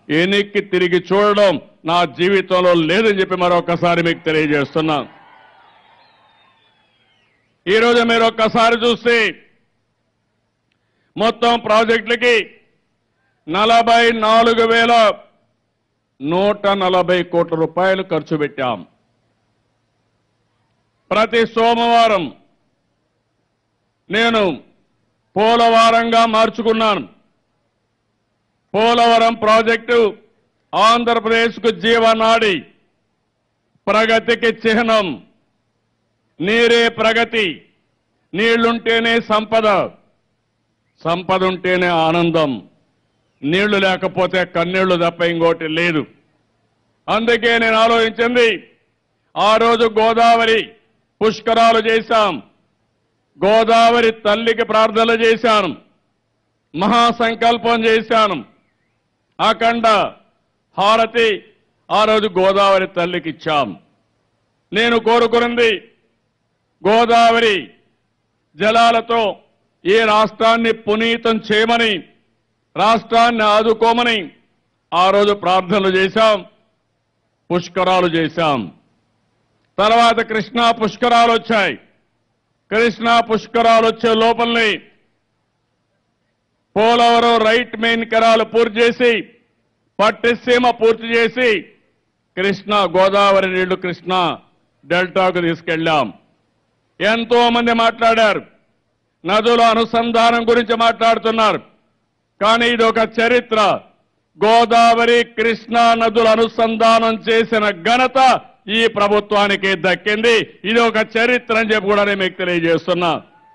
వెనక్కి తిరిగి చూడడం నా జీవితంలో లేదని చెప్పి మరొకసారి మీకు తెలియజేస్తున్నా ఈరోజు మీరు ఒక్కసారి చూస్తే మొత్తం ప్రాజెక్టులకి నలభై నాలుగు వేల నూట నలభై కోట్ల రూపాయలు ఖర్చు పెట్టాం ప్రతి సోమవారం నేను పోలవారంగా మార్చుకున్నాను పోలవరం ప్రాజెక్టు ఆంధ్రప్రదేశ్కు జీవనాడి ప్రగతికి చిహ్నం నీరే ప్రగతి నీళ్లుంటేనే సంపద సంపద ఉంటేనే ఆనందం నీళ్లు లేకపోతే కన్నీళ్లు తప్ప ఇంకోటి లేదు అందుకే నేను ఆలోచించింది ఆ రోజు గోదావరి పుష్కరాలు చేశాం గోదావరి తల్లికి ప్రార్థనలు చేశాను మహాసంకల్పం చేశాను అఖండ హారతి ఆ రోజు గోదావరి తల్లికి ఇచ్చాం నేను కోరుకున్నది గోదావరి జలాలతో ఈ రాష్ట్రాన్ని పునీతం చేయమని రాష్ట్రాన్ని ఆదుకోమని ఆ రోజు ప్రార్థనలు చేశాం పుష్కరాలు చేశాం తర్వాత కృష్ణా పుష్కరాలు వచ్చాయి కృష్ణా పుష్కరాలు వచ్చే లోపలనే పోలవరం రైట్ మెయిన్ కెనాల్ పూర్తి చేసి పట్టిసీమ పూర్తి చేసి కృష్ణా గోదావరి నీళ్లు కృష్ణా డెల్టాకు తీసుకెళ్ళాం ఎంతో మంది మాట్లాడారు నదుల అనుసంధానం గురించి మాట్లాడుతున్నారు కానీ ఇది ఒక చరిత్ర గోదావరి కృష్ణా నదుల అనుసంధానం చేసిన ఘనత ఈ ప్రభుత్వానికి దక్కింది ఇది ఒక చరిత్ర అని చెప్పి కూడా నేను మీకు తెలియజేస్తున్నా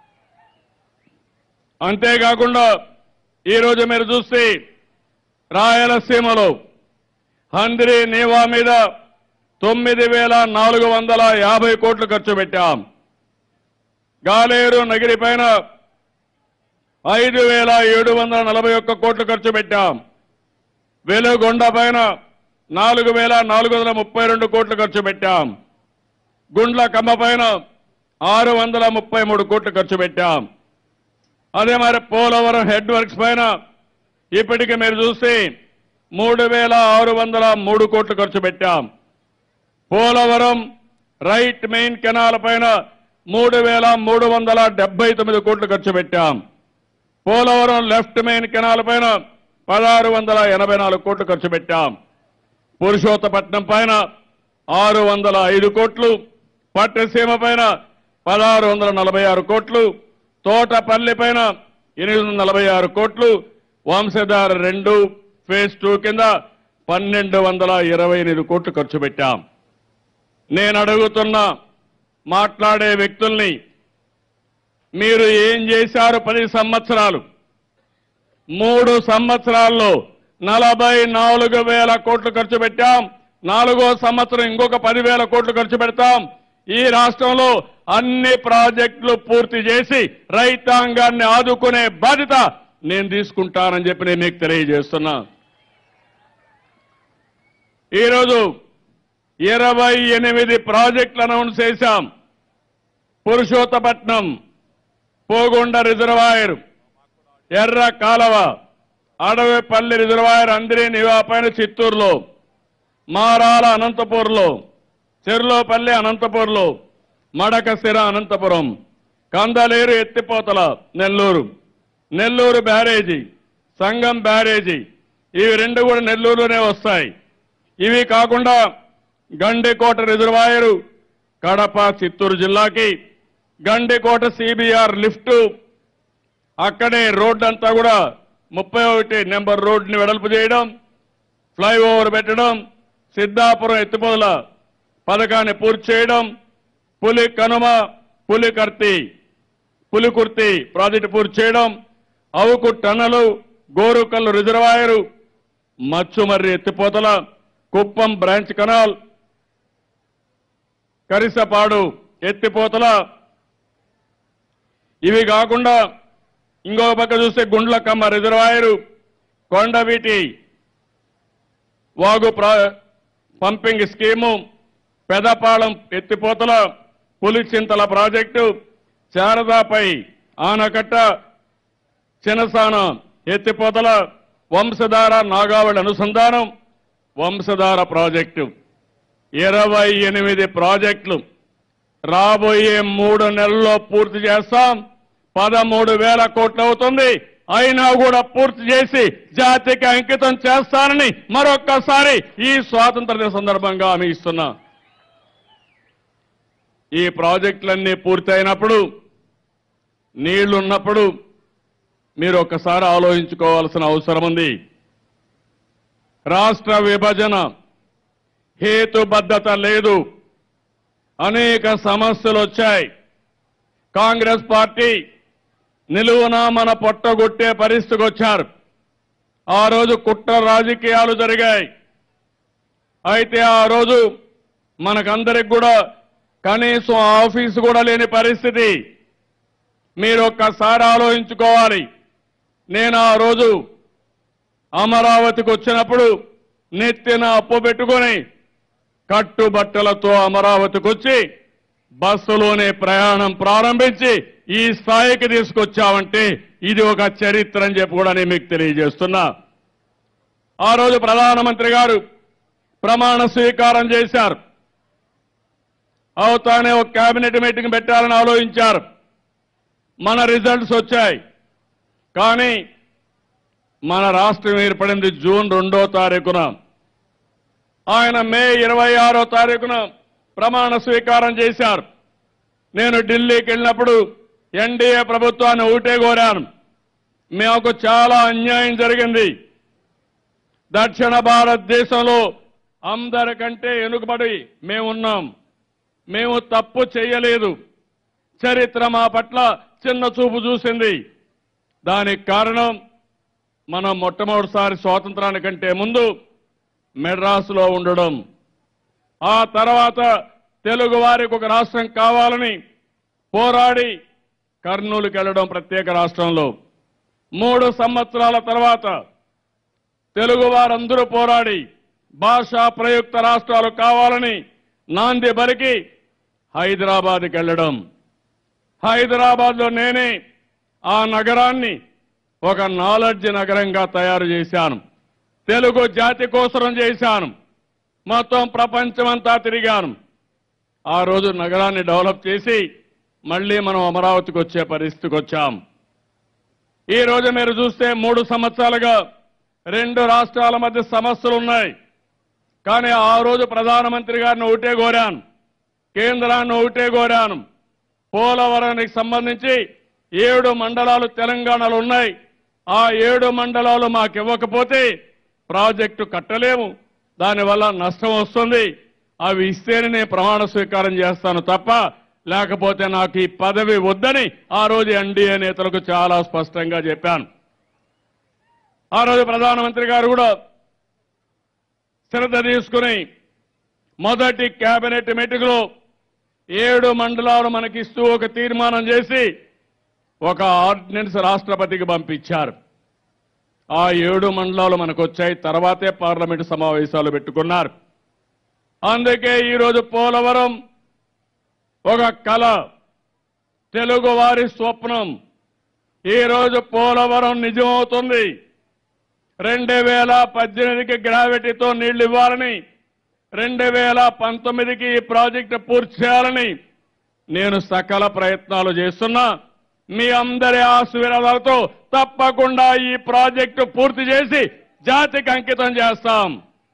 అంతేకాకుండా ఈరోజు మీరు చూస్తే రాయలసీమలో హంద్రి నీవా మీద తొమ్మిది వేల నాలుగు వందల యాభై కోట్లు ఖర్చు పెట్టాం గాలేరు నగిరి పైన ఐదు వేల ఏడు వందల నలభై ఒక్క కోట్లు ఖర్చు పెట్టాం వెలుగొండ పైన నాలుగు వేల నాలుగు వందల ముప్పై రెండు కోట్లు ఖర్చు పెట్టాం గుండ్ల కమ్మ పైన ఆరు వందల ముప్పై మూడు కోట్లు ఖర్చు పెట్టాం అదే మరి పోలవరం హెడ్ వర్క్స్ పైన ఇప్పటికి మీరు చూస్తే మూడు వేల ఆరు వందల మూడు కోట్లు ఖర్చు పెట్టాం పోలవరం రైట్ మెయిన్ కెనాల్ పైన మూడు వేల మూడు వందల డెబ్బై తొమ్మిది కోట్లు ఖర్చు పెట్టాం పోలవరం లెఫ్ట్ మెయిన్ కెనాల్ పైన పదహారు వందల ఎనభై నాలుగు కోట్లు ఖర్చు పెట్టాం పురుషోత్తపట్నం పైన ఆరు వందల ఐదు కోట్లు పట్టసీమ పైన పదహారు వందల నలభై ఆరు కోట్లు తోటపల్లి పైన ఎనిమిది వందల నలభై ఆరు కోట్లు వంశధార రెండు ఫేజ్ టూ కింద పన్నెండు వందల ఇరవై ఎనిమిది కోట్లు ఖర్చు పెట్టాం నేను అడుగుతున్న మాట్లాడే వ్యక్తుల్ని మీరు ఏం చేశారు పది సంవత్సరాలు మూడు సంవత్సరాల్లో నలభై నాలుగు వేల కోట్లు ఖర్చు పెట్టాం నాలుగో సంవత్సరం ఇంకొక పదివేల కోట్లు ఖర్చు పెడతాం ఈ రాష్ట్రంలో అన్ని ప్రాజెక్టులు పూర్తి చేసి రైతాంగాన్ని ఆదుకునే బాధ్యత నేను తీసుకుంటానని చెప్పి నేను మీకు తెలియజేస్తున్నా ఈరోజు ఇరవై ఎనిమిది ప్రాజెక్టులు అనౌన్స్ చేశాం పురుషోత్తపట్నం పోగొండ రిజర్వాయర్ ఎర్ర కాలవ అడవిపల్లి రిజర్వాయర్ అందిరి నివాపైన చిత్తూరులో మారాల అనంతపూర్లో చెర్లోపల్లి అనంతపూర్లో మడకసిర అనంతపురం కందలేరు ఎత్తిపోతల నెల్లూరు నెల్లూరు బ్యారేజీ సంగం బ్యారేజీ ఇవి రెండు కూడా నెల్లూరులోనే వస్తాయి ఇవి కాకుండా గండికోట రిజర్వాయరు కడప చిత్తూరు జిల్లాకి గండికోట సిబిఆర్ లిఫ్ట్ అక్కడే రోడ్డు అంతా కూడా ముప్పై ఒకటి నెంబర్ రోడ్డుని వెడల్పు చేయడం ఫ్లైఓవర్ పెట్టడం సిద్ధాపురం ఎత్తిపోదల పథకాన్ని పూర్తి చేయడం పులి కనుమ పులికర్తి పులికుర్తి ప్రాజెక్టు పూర్తి చేయడం అవుకు టన్నలు గోరుకల్లు రిజర్వాయరు మచ్చుమర్రి ఎత్తిపోతల కుప్పం బ్రాంచ్ కెనాల్ కరిసపాడు ఎత్తిపోతల ఇవి కాకుండా ఇంకో పక్క చూస్తే గుండ్లకమ్మ రిజర్వాయరు కొండవీటి వాగు ప్రా- పంపింగ్ స్కీము పెదపాళెం ఎత్తిపోతల పులిచింతల ప్రాజెక్టు శారదాపై ఆనకట్ట చినసాన ఎత్తిపోతల వంశధార నాగావళి అనుసంధానం వంశధార ప్రాజెక్టు ఇరవై ఎనిమిది ప్రాజెక్టులు రాబోయే మూడు నెలల్లో పూర్తి చేస్తాం పదమూడు వేల కోట్లు అవుతుంది అయినా కూడా పూర్తి చేసి జాతికి అంకితం చేస్తానని మరొక్కసారి ఈ స్వాతంత్ర దిన సందర్భంగా హామీ ఇస్తున్నా ఈ ప్రాజెక్టులన్నీ పూర్తయినప్పుడు నీళ్లున్నప్పుడు మీరు ఒక్కసారి ఆలోచించుకోవాల్సిన అవసరం ఉంది రాష్ట్ర విభజన హేతుబద్ధత లేదు అనేక సమస్యలు వచ్చాయి కాంగ్రెస్ పార్టీ నిలువున మన పొట్టగొట్టే పరిస్థితికి వచ్చారు ఆ రోజు కుట్ర రాజకీయాలు జరిగాయి అయితే ఆ రోజు మనకందరికి కూడా కనీసం ఆఫీసు కూడా లేని పరిస్థితి మీరు ఒక్కసారి ఆలోచించుకోవాలి నేను ఆ రోజు అమరావతికి వచ్చినప్పుడు నెత్తిన అప్పు పెట్టుకొని కట్టుబట్టలతో అమరావతికి వచ్చి బస్సులోనే ప్రయాణం ప్రారంభించి ఈ స్థాయికి తీసుకొచ్చామంటే ఇది ఒక చరిత్ర అని చెప్పి కూడా నేను మీకు తెలియజేస్తున్నా ఆ రోజు ప్రధానమంత్రి గారు ప్రమాణ స్వీకారం చేశారు అవుతానే ఒక కేబినెట్ మీటింగ్ పెట్టాలని ఆలోచించారు మన రిజల్ట్స్ వచ్చాయి కానీ మన రాష్ట్రం ఏర్పడింది జూన్ రెండో తారీఖున ఆయన మే ఇరవై ఆరో తారీఖున ప్రమాణ స్వీకారం చేశారు నేను ఢిల్లీకి వెళ్ళినప్పుడు ఎన్డీఏ ప్రభుత్వాన్ని ఒకటే కోరాను మాకు చాలా అన్యాయం జరిగింది దక్షిణ భారతదేశంలో అందరికంటే వెనుకబడి మేమున్నాం మేము తప్పు చేయలేదు చరిత్ర మా పట్ల చిన్న చూపు చూసింది దానికి కారణం మనం మొట్టమొదటిసారి స్వాతంత్రానికంటే ముందు మెడ్రాసులో ఉండడం ఆ తర్వాత తెలుగు వారికి ఒక రాష్ట్రం కావాలని పోరాడి కర్నూలుకి వెళ్ళడం ప్రత్యేక రాష్ట్రంలో మూడు సంవత్సరాల తర్వాత తెలుగు వారందరూ పోరాడి భాషా ప్రయుక్త రాష్ట్రాలు కావాలని నాంది బలికి హైదరాబాద్కి వెళ్ళడం హైదరాబాద్లో నేనే ఆ నగరాన్ని ఒక నాలెడ్జ్ నగరంగా తయారు చేశాను తెలుగు జాతి కోసరం చేశాను మొత్తం ప్రపంచమంతా తిరిగాను ఆ రోజు నగరాన్ని డెవలప్ చేసి మళ్ళీ మనం అమరావతికి వచ్చే పరిస్థితికి వచ్చాం ఈ రోజు మీరు చూస్తే మూడు సంవత్సరాలుగా రెండు రాష్ట్రాల మధ్య సమస్యలు ఉన్నాయి కానీ ఆ రోజు ప్రధానమంత్రి గారిని ఒకటే కోరాను కేంద్రాన్ని ఒకటే కోరాను పోలవరానికి సంబంధించి ఏడు మండలాలు తెలంగాణలో ఉన్నాయి ఆ ఏడు మండలాలు మాకు ఇవ్వకపోతే ప్రాజెక్టు కట్టలేము దానివల్ల నష్టం వస్తుంది అవి ఇస్తేనే నేను ప్రమాణ స్వీకారం చేస్తాను తప్ప లేకపోతే నాకు ఈ పదవి వద్దని ఆ రోజు ఎన్డీఏ నేతలకు చాలా స్పష్టంగా చెప్పాను ఆ రోజు ప్రధానమంత్రి గారు కూడా శ్రద్ధ తీసుకుని మొదటి కేబినెట్ మీటింగ్ లో ఏడు మండలాలు మనకిస్తూ ఒక తీర్మానం చేసి ఒక ఆర్డినెన్స్ రాష్ట్రపతికి పంపించారు ఆ ఏడు మండలాలు మనకు వచ్చాయి తర్వాతే పార్లమెంటు సమావేశాలు పెట్టుకున్నారు అందుకే ఈరోజు పోలవరం ఒక కళ తెలుగు వారి స్వప్నం ఈరోజు పోలవరం నిజమవుతుంది రెండు వేల పద్దెనిమిదికి గ్రావిటీతో నీళ్లు ఇవ్వాలని రెండు వేల పంతొమ్మిదికి ఈ ప్రాజెక్టు పూర్తి చేయాలని నేను సకల ప్రయత్నాలు చేస్తున్నా మీ అందరి ఆశీర్వాదాలతో తప్పకుండా ఈ ప్రాజెక్టు పూర్తి చేసి జాతికి అంకితం చేస్తాం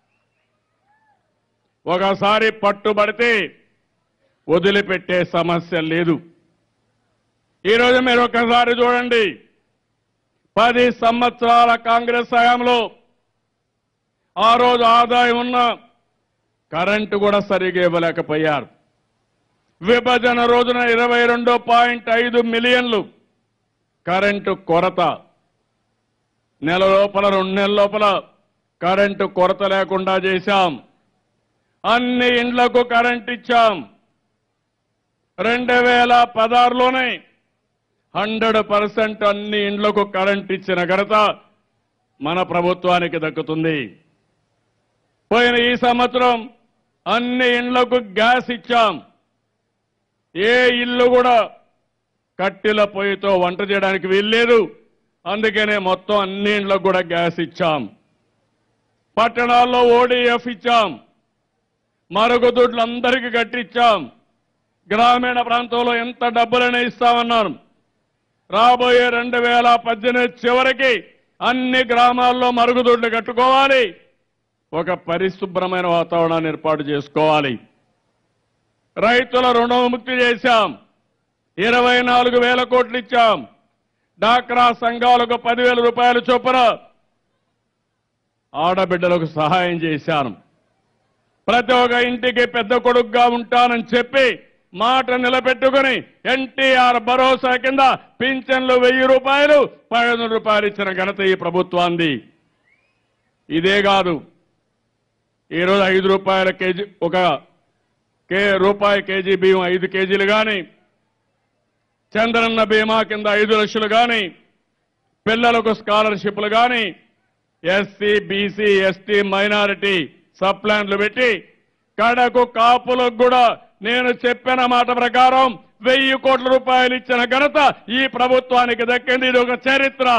ఒకసారి పట్టుబడితే వదిలిపెట్టే సమస్య లేదు ఈరోజు మీరు ఒకసారి చూడండి పది సంవత్సరాల కాంగ్రెస్ హయాంలో ఆ రోజు ఆదాయం ఉన్న కరెంటు కూడా సరిగా ఇవ్వలేకపోయారు విభజన రోజున ఇరవై రెండు పాయింట్ ఐదు మిలియన్లు కరెంటు కొరత నెల లోపల రెండు నెలల లోపల కరెంటు కొరత లేకుండా చేశాం అన్ని ఇండ్లకు కరెంట్ ఇచ్చాం రెండు వేల పదహారులోనే హండ్రెడ్ పర్సెంట్ అన్ని ఇండ్లకు కరెంట్ ఇచ్చిన ఘనత మన ప్రభుత్వానికి దక్కుతుంది పోయిన ఈ సంవత్సరం అన్ని ఇండ్లకు గ్యాస్ ఇచ్చాం ఏ ఇల్లు కూడా కట్టెల పొయ్యితో వంట చేయడానికి వీల్లేదు అందుకనే మొత్తం అన్ని ఇండ్లకు కూడా గ్యాస్ ఇచ్చాం పట్టణాల్లో ఓడిఎఫ్ ఇచ్చాం మరుగుదొడ్లు అందరికీ కట్టించాం గ్రామీణ ప్రాంతంలో ఎంత డబ్బులైనా ఇస్తామన్నాను రాబోయే రెండు వేల పద్దెనిమిది చివరికి అన్ని గ్రామాల్లో మరుగుదొడ్లు కట్టుకోవాలి ఒక పరిశుభ్రమైన వాతావరణాన్ని ఏర్పాటు చేసుకోవాలి రైతుల రుణముక్తి చేశాం ఇరవై నాలుగు వేల కోట్లు ఇచ్చాం డాక్రా సంఘాలకు పదివేల రూపాయల చొప్పున ఆడబిడ్డలకు సహాయం చేశాను ప్రతి ఒక్క ఇంటికి పెద్ద కొడుకుగా ఉంటానని చెప్పి మాట నిలబెట్టుకుని ఎన్టీఆర్ భరోసా కింద పింఛన్లు వెయ్యి రూపాయలు పదిహేను రూపాయలు ఇచ్చిన ఘనత ఈ ప్రభుత్వాన్ని ఇదే కాదు ఈరోజు ఐదు రూపాయల కేజీ ఒక కే రూపాయి కేజీ బియ్యం ఐదు కేజీలు కానీ చంద్రన్న బీమా కింద ఐదు లక్షలు కానీ పిల్లలకు స్కాలర్షిప్లు కానీ SC BC ST minority sub ప్లాన్లు పెట్టి కడకు కాపులకు కూడా నేను చెప్పిన మాట ప్రకారం వెయ్యి కోట్ల రూపాయలు ఇచ్చిన ఘనత ఈ ప్రభుత్వానికి దక్కింది ఇది ఒక చరిత్ర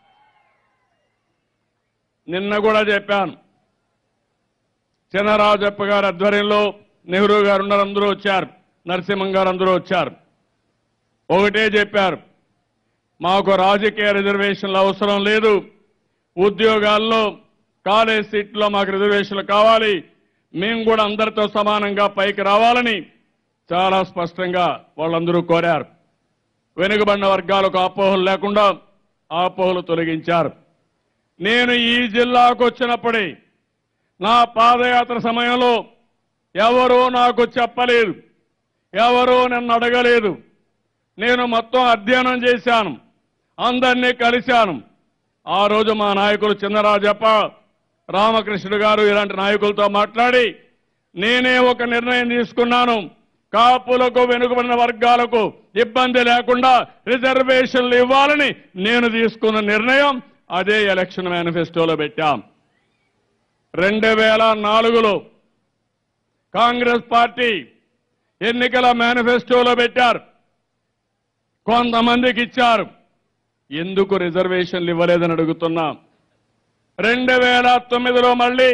నిన్న కూడా చెప్పాను చినరాజప్ప గారి ఆధ్వర్యంలో నెహ్రూ గారు ఉన్నారు అందరూ వచ్చారు నరసింహం గారు అందరూ వచ్చారు ఒకటే చెప్పారు మాకు రాజకీయ రిజర్వేషన్లు అవసరం లేదు ఉద్యోగాల్లో కాలేజ్ సీట్లో మాకు రిజర్వేషన్లు కావాలి మేము కూడా అందరితో సమానంగా పైకి రావాలని చాలా స్పష్టంగా వాళ్ళందరూ కోరారు వెనుకబడిన వర్గాలకు అపోహలు లేకుండా ఆ అపోహలు తొలగించారు నేను ఈ జిల్లాకు వచ్చినప్పుడే నా పాదయాత్ర సమయంలో ఎవరూ నాకు చెప్పలేదు ఎవరూ నన్ను అడగలేదు నేను మొత్తం అధ్యయనం చేశాను అందరినీ కలిశాను ఆ రోజు మా నాయకులు చిన్నరాజప్ప రామకృష్ణుడు గారు ఇలాంటి నాయకులతో మాట్లాడి నేనే ఒక నిర్ణయం తీసుకున్నాను కాపులకు వెనుకబడిన వర్గాలకు ఇబ్బంది లేకుండా రిజర్వేషన్లు ఇవ్వాలని నేను తీసుకున్న నిర్ణయం అదే ఎలక్షన్ మేనిఫెస్టోలో పెట్టాం రెండు వేల నాలుగులో కాంగ్రెస్ పార్టీ ఎన్నికల మేనిఫెస్టోలో పెట్టారు కొంతమందికి ఇచ్చారు ఎందుకు రిజర్వేషన్లు ఇవ్వలేదని అడుగుతున్నా రెండు వేల తొమ్మిదిలో మళ్ళీ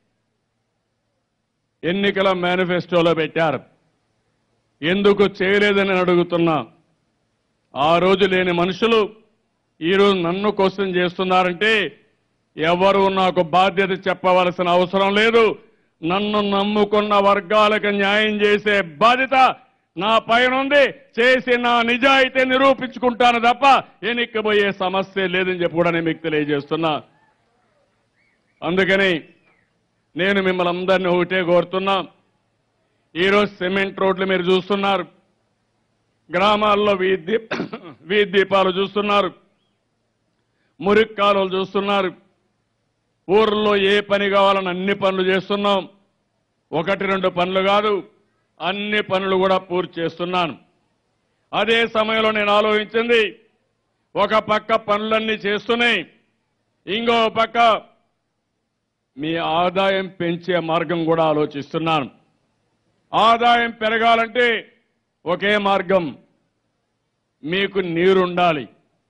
ఎన్నికల మేనిఫెస్టోలో పెట్టారు ఎందుకు చేయలేదని అడుగుతున్నా ఆ రోజు లేని మనుషులు ఈరోజు నన్ను క్వశ్చన్ చేస్తున్నారంటే ఎవరు నాకు బాధ్యత చెప్పవలసిన అవసరం లేదు నన్ను నమ్ముకున్న వర్గాలకు న్యాయం చేసే బాధ్యత నా పైనుంది చేసి నా నిజాయితీ నిరూపించుకుంటాను తప్ప ఎన్నికపోయే సమస్య లేదని చెప్పి కూడా నేను మీకు తెలియజేస్తున్నా అందుకని నేను మిమ్మల్ని అందరినీ ఒకటే కోరుతున్నా ఈరోజు సిమెంట్ రోడ్లు మీరు చూస్తున్నారు గ్రామాల్లో వీధి దీప్ వీధి దీపాలు చూస్తున్నారు మురికి కాలువలు చూస్తున్నారు ఊర్లో ఏ పని కావాలని అన్ని పనులు చేస్తున్నాం ఒకటి రెండు పనులు కాదు అన్ని పనులు కూడా పూర్తి చేస్తున్నాను అదే సమయంలో నేను ఆలోచించింది ఒక పక్క పనులన్నీ చేస్తున్నాయి ఇంకో పక్క మీ ఆదాయం పెంచే మార్గం కూడా ఆలోచిస్తున్నాను ఆదాయం పెరగాలంటే ఒకే మార్గం మీకు నీరుండాలి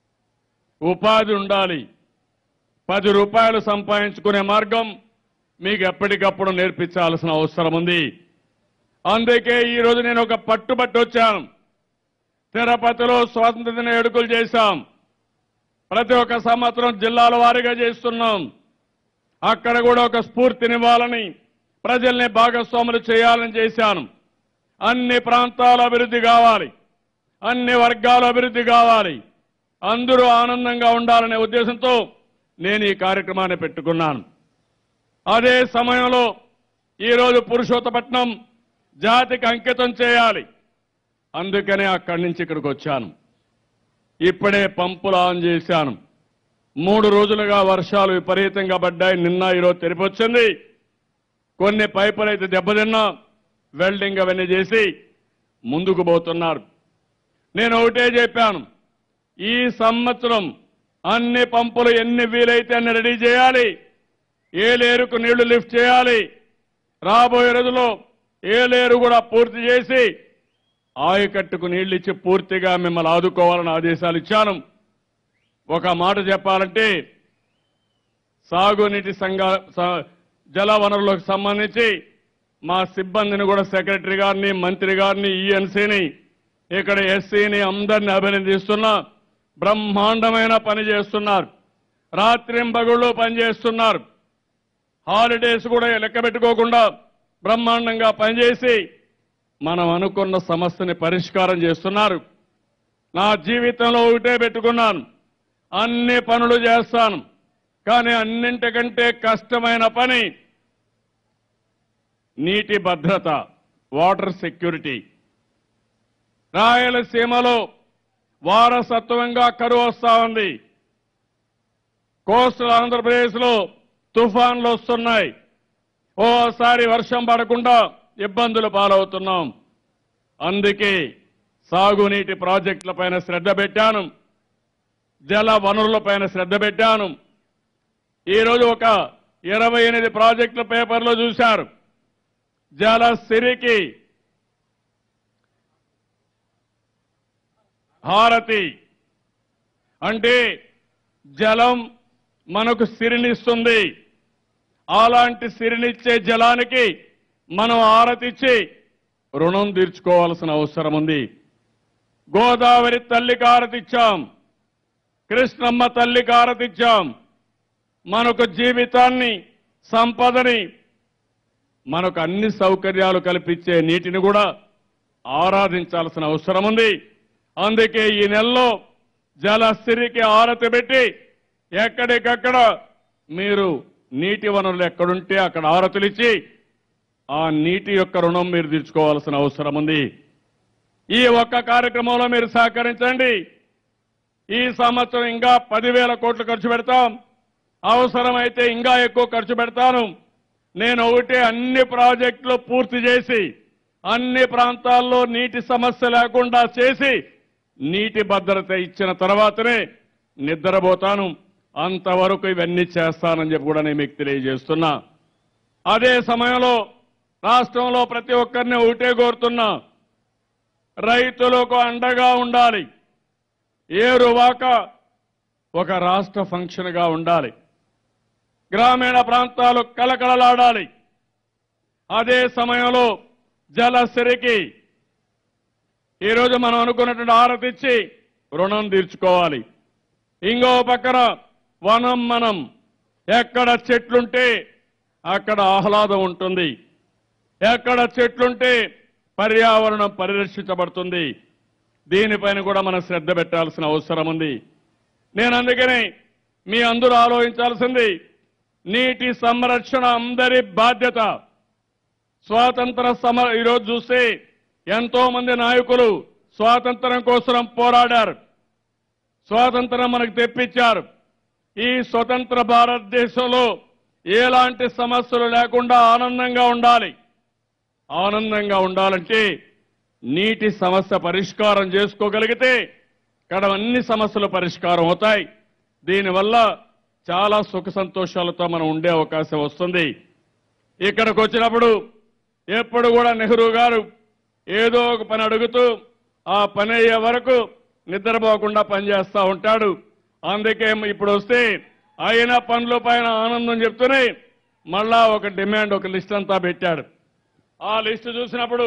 ఉపాధి ఉండాలి పది రూపాయలు సంపాదించుకునే మార్గం మీకు ఎప్పటికప్పుడు నేర్పించాల్సిన అవసరం ఉంది అందుకే ఈరోజు నేను ఒక పట్టుబట్టి వచ్చాను తిరుపతిలో స్వాతంత్ర దిన వేడుకలు చేశాం ప్రతి ఒక్క సంవత్సరం జిల్లాల వారీగా చేస్తున్నాం అక్కడ కూడా ఒక స్ఫూర్తినివ్వాలని ప్రజల్ని భాగస్వాములు చేయాలని చేశాను అన్ని ప్రాంతాల అభివృద్ధి కావాలి అన్ని వర్గాల అభివృద్ధి కావాలి అందరూ ఆనందంగా ఉండాలనే ఉద్దేశంతో నేను ఈ కార్యక్రమాన్ని పెట్టుకున్నాను అదే సమయంలో ఈరోజు పురుషోత్తపట్నం జాతికి అంకితం చేయాలి అందుకనే అక్కడి నుంచి ఇక్కడికి వచ్చాను ఇప్పుడే పంపులు ఆన్ చేశాను మూడు రోజులుగా వర్షాలు విపరీతంగా పడ్డాయి నిన్న ఈరోజు తెరిపొచ్చింది కొన్ని పైపులు అయితే దెబ్బతిన్నా వెల్డింగ్ అవన్నీ చేసి ముందుకు పోతున్నారు నేను ఒకటే చెప్పాను ఈ సంవత్సరం అన్ని పంపులు ఎన్ని వీలైతే అన్ని రెడీ చేయాలి ఏలేరుకు నీళ్లు లిఫ్ట్ చేయాలి రాబోయే రోజుల్లో ఏలేరు కూడా పూర్తి చేసి ఆయకట్టుకు నీళ్లు ఇచ్చి పూర్తిగా మిమ్మల్ని ఆదుకోవాలని ఆదేశాలు ఇచ్చాను ఒక మాట చెప్పాలంటే సాగునీటి సంఘ స- జల వనరులకు సంబంధించి మా సిబ్బందిని కూడా సెక్రటరీ గారిని మంత్రి గారిని ఈఎన్సీని ఇక్కడ ఎస్సీని అందరిని అభినందిస్తున్నా బ్రహ్మాండమైన పని చేస్తున్నారు రాత్రింబగుళ్ళు పనిచేస్తున్నారు హాలిడేస్ కూడా లెక్క పెట్టుకోకుండా బ్రహ్మాండంగా పనిచేసి మనం అనుకున్న సమస్యని పరిష్కారం చేస్తున్నారు నా జీవితంలో ఒకటే పెట్టుకున్నాను అన్ని పనులు చేస్తాను కానీ అన్నింటికంటే కష్టమైన పని నీటి భద్రత వాటర్ సెక్యూరిటీ రాయలసీమలో వారసత్వంగా కరువు వస్తా ఉంది కోస్టల్ ఆంధ్రప్రదేశ్లో తుఫాన్లు వస్తున్నాయి ఓసారి వర్షం పడకుండా ఇబ్బందులు పాలవుతున్నాం అందుకే సాగునీటి ప్రాజెక్టులపైన శ్రద్ధ పెట్టాను జల వనరులపైన శ్రద్ధ పెట్టాను ఈరోజు ఒక ఇరవై ఎనిమిది ప్రాజెక్టుల పేపర్లో చూశారు జల సిరికి హారతి అంటే జలం మనకు సిరినిస్తుంది అలాంటి సిరినిచ్చే జలానికి మనం ఆరతిచ్చి రుణం తీర్చుకోవాల్సిన అవసరం ఉంది గోదావరి తల్లికి ఆరతిచ్చాం కృష్ణమ్మ తల్లికి ఆరతిచ్చాం మనకు జీవితాన్ని సంపదని మనకు అన్ని సౌకర్యాలు కల్పించే నీటిని కూడా ఆరాధించాల్సిన అవసరం ఉంది అందుకే ఈ నెలలో జలస్థిరికి ఆరతి పెట్టి ఎక్కడికక్కడ మీరు నీటి వనరులు ఎక్కడుంటే అక్కడ ఆరతులు ఇచ్చి ఆ నీటి యొక్క రుణం మీరు తీర్చుకోవాల్సిన అవసరం ఉంది ఈ ఒక్క కార్యక్రమంలో మీరు సహకరించండి ఈ సంవత్సరం ఇంకా పదివేల కోట్లు ఖర్చు పెడతాం అవసరమైతే ఇంకా ఎక్కువ ఖర్చు పెడతాను నేను ఒకటే అన్ని ప్రాజెక్టులు పూర్తి చేసి అన్ని ప్రాంతాల్లో నీటి సమస్య లేకుండా చేసి నీటి భద్రత ఇచ్చిన తర్వాతనే నిద్రపోతాను అంతవరకు ఇవన్నీ చేస్తానని చెప్పి కూడా నేను మీకు తెలియజేస్తున్నా అదే సమయంలో రాష్ట్రంలో ప్రతి ఒక్కరిని ఒకటే కోరుతున్నా రైతులకు అండగా ఉండాలి ఏరువాక ఒక రాష్ట్ర ఫంక్షన్గా ఉండాలి గ్రామీణ ప్రాంతాలు కలకలలాడాలి అదే సమయంలో జలసిరికి ఈరోజు మనం అనుకున్నటువంటి ఆరతిచ్చి రుణం తీర్చుకోవాలి ఇంకో పక్కన వనం మనం ఎక్కడ చెట్లుంటే అక్కడ ఆహ్లాదం ఉంటుంది ఎక్కడ చెట్లుంటే పర్యావరణం పరిరక్షించబడుతుంది దీనిపైన కూడా మనం శ్రద్ధ పెట్టాల్సిన అవసరం ఉంది నేను అందుకనే మీ అందరూ ఆలోచించాల్సింది నీటి సంరక్షణ అందరి బాధ్యత స్వాతంత్ర సమర ఈరోజు చూస్తే ఎంతో మంది నాయకులు స్వాతంత్రం కోసం పోరాడారు స్వాతంత్రం మనకు తెప్పించారు ఈ స్వతంత్ర భారతదేశంలో ఎలాంటి సమస్యలు లేకుండా ఆనందంగా ఉండాలి ఆనందంగా ఉండాలంటే నీటి సమస్య పరిష్కారం చేసుకోగలిగితే ఇక్కడ అన్ని సమస్యలు పరిష్కారం అవుతాయి దీనివల్ల చాలా సుఖ సంతోషాలతో మనం ఉండే అవకాశం వస్తుంది ఇక్కడికి వచ్చినప్పుడు ఎప్పుడు కూడా నెహ్రూ గారు ఏదో ఒక పని అడుగుతూ ఆ పని అయ్యే వరకు నిద్రపోకుండా పనిచేస్తూ ఉంటాడు అందుకే ఇప్పుడు వస్తే అయిన పనుల పైన ఆనందం చెప్తూనే మళ్ళా ఒక డిమాండ్ ఒక లిస్ట్ అంతా పెట్టాడు ఆ లిస్టు చూసినప్పుడు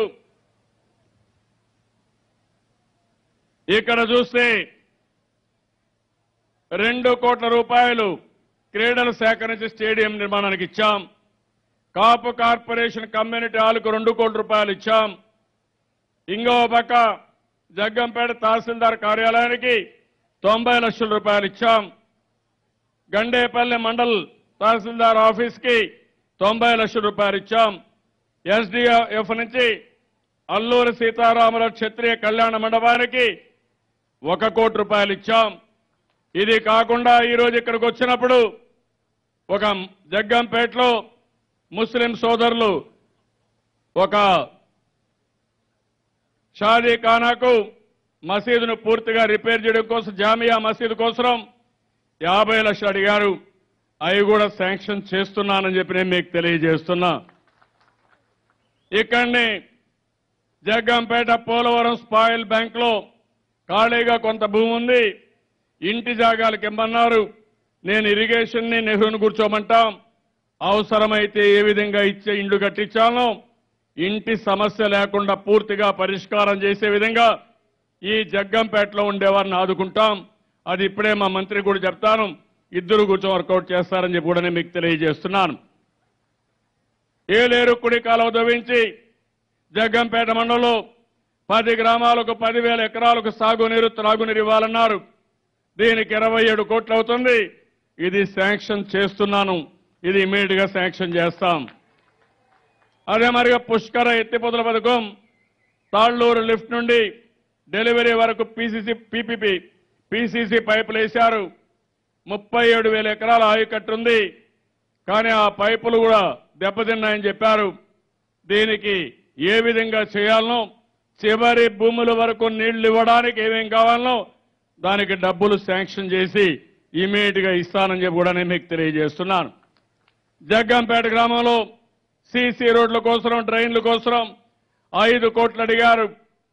ఇక్కడ చూస్తే రెండు కోట్ల రూపాయలు క్రీడల శాఖ నుంచి స్టేడియం నిర్మాణానికి ఇచ్చాం కాపు కార్పొరేషన్ కమ్యూనిటీ హాల్కు రెండు కోట్ల రూపాయలు ఇచ్చాం ఇంకో పక్క జగ్గంపేట తహసీల్దార్ కార్యాలయానికి తొంభై లక్షల రూపాయలు ఇచ్చాం గండేపల్లి మండల్ తహసీల్దార్ ఆఫీస్కి తొంభై లక్షల రూపాయలు ఇచ్చాం ఎస్డిఎఫ్ నుంచి అల్లూరి సీతారామరావు క్షత్రియ కళ్యాణ మండపానికి ఒక కోటి రూపాయలు ఇచ్చాం ఇది కాకుండా ఈరోజు ఇక్కడికి వచ్చినప్పుడు ఒక జగ్గంపేటలో ముస్లిం సోదరులు ఒక షాదీ ఖానాకు మసీదును పూర్తిగా రిపేర్ చేయడం కోసం జామియా మసీదు కోసం యాభై లక్షలు అడిగారు అవి కూడా శాంక్షన్ చేస్తున్నానని చెప్పి నేను మీకు తెలియజేస్తున్నా ఇక్కడిని జగ్గంపేట పోలవరం స్పాయిల్ బ్యాంక్ లో ఖాళీగా కొంత భూమి ఉంది ఇంటి జాగాలకు ఇమ్మన్నారు నేను ఇరిగేషన్ని నెహ్రూను కూర్చోమంటాం అవసరమైతే ఏ విధంగా ఇచ్చే ఇండ్లు కట్టించాలో ఇంటి సమస్య లేకుండా పూర్తిగా పరిష్కారం చేసే విధంగా ఈ జగ్గంపేటలో ఉండేవారిని ఆదుకుంటాం అది ఇప్పుడే మా మంత్రి కూడా చెప్తాను ఇద్దరు కూర్చొని వర్కౌట్ చేస్తారని చెప్పి కూడా నేను మీకు తెలియజేస్తున్నాను ఏలేరు కుడి కాలువ దవ్వించి జగ్గంపేట మండలంలో పది గ్రామాలకు పదివేల ఎకరాలకు సాగునీరు త్రాగునీరు ఇవ్వాలన్నారు దీనికి ఇరవై ఏడు కోట్లు అవుతుంది ఇది శాంక్షన్ చేస్తున్నాను ఇది ఇమీడియట్ గా శాంక్షన్ చేస్తాం అదే మరిగా పుష్కర ఎత్తిపోతల పథకం తాళ్ళూరు లిఫ్ట్ నుండి డెలివరీ వరకు పీసీసీ పీపీపీ పీసీసీ పైపులు వేశారు ముప్పై ఏడు వేల ఎకరాల ఆయకట్టు ఉంది కానీ ఆ పైపులు కూడా దెబ్బతిన్నాయని చెప్పారు దీనికి ఏ విధంగా చేయాలనో చివరి భూముల వరకు నీళ్లు ఇవ్వడానికి ఏమేం కావాలనో దానికి డబ్బులు శాంక్షన్ చేసి ఇమీడియట్ గా ఇస్తానని చెప్పి కూడా నేను మీకు తెలియజేస్తున్నాను జగ్గంపేట గ్రామంలో సీసీ రోడ్ల కోసం డ్రైన్ల కోసం ఐదు కోట్లు అడిగారు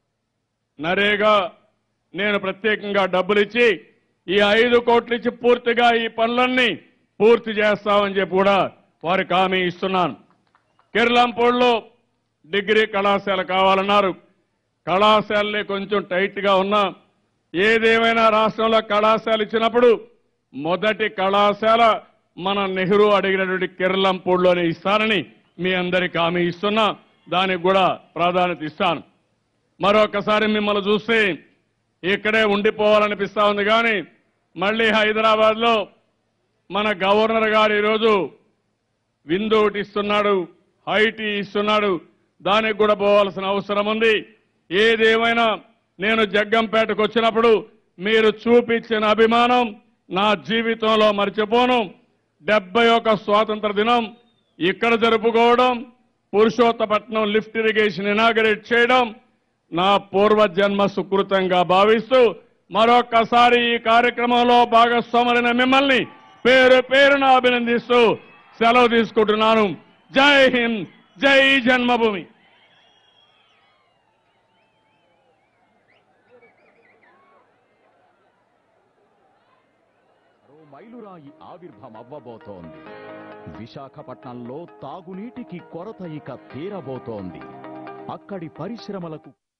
నరేగా నేను ప్రత్యేకంగా డబ్బులు ఇచ్చి ఈ ఐదు కోట్లు ఇచ్చి పూర్తిగా ఈ పనులన్నీ పూర్తి చేస్తామని చెప్పి కూడా వారికి హామీ ఇస్తున్నాను కిర్లంపూడిలో డిగ్రీ కళాశాల కావాలన్నారు కళాశాలలే కొంచెం టైట్ గా ఉన్నా ఏదేమైనా రాష్ట్రంలో కళాశాల ఇచ్చినప్పుడు మొదటి కళాశాల మన నెహ్రూ అడిగినటువంటి కిర్లంపూడిలోనే ఇస్తానని మీ అందరికి హామీ ఇస్తున్నా దానికి కూడా ప్రాధాన్యత ఇస్తాను మరొకసారి మిమ్మల్ని చూస్తే ఇక్కడే ఉండిపోవాలనిపిస్తా ఉంది కానీ మళ్ళీ హైదరాబాద్ లో మన గవర్నర్ గారు ఈరోజు విందు ఒకటి ఇస్తున్నాడు హైటీ ఇస్తున్నాడు దానికి కూడా పోవాల్సిన అవసరం ఉంది ఏదేమైనా నేను జగ్గంపేటకు వచ్చినప్పుడు మీరు చూపించిన అభిమానం నా జీవితంలో మర్చిపోను డెబ్బై ఒక స్వాతంత్ర దినం ఇక్కడ జరుపుకోవడం పురుషోత్తపట్నం లిఫ్ట్ ఇరిగేషన్ ఇనాగరేట్ చేయడం నా పూర్వజన్మ సుకృతంగా భావిస్తూ మరొక్కసారి ఈ కార్యక్రమంలో భాగస్వాములైన మిమ్మల్ని పేరు పేరున అభినందిస్తూ సెలవు తీసుకుంటున్నాను జై హింద్ జై జన్మభూమి మరో మైలురాయి ఆవిర్భం అవ్వబోతోంది విశాఖపట్నంలో తాగునీటికి కొరత ఇక తీరబోతోంది అక్కడి పరిశ్రమలకు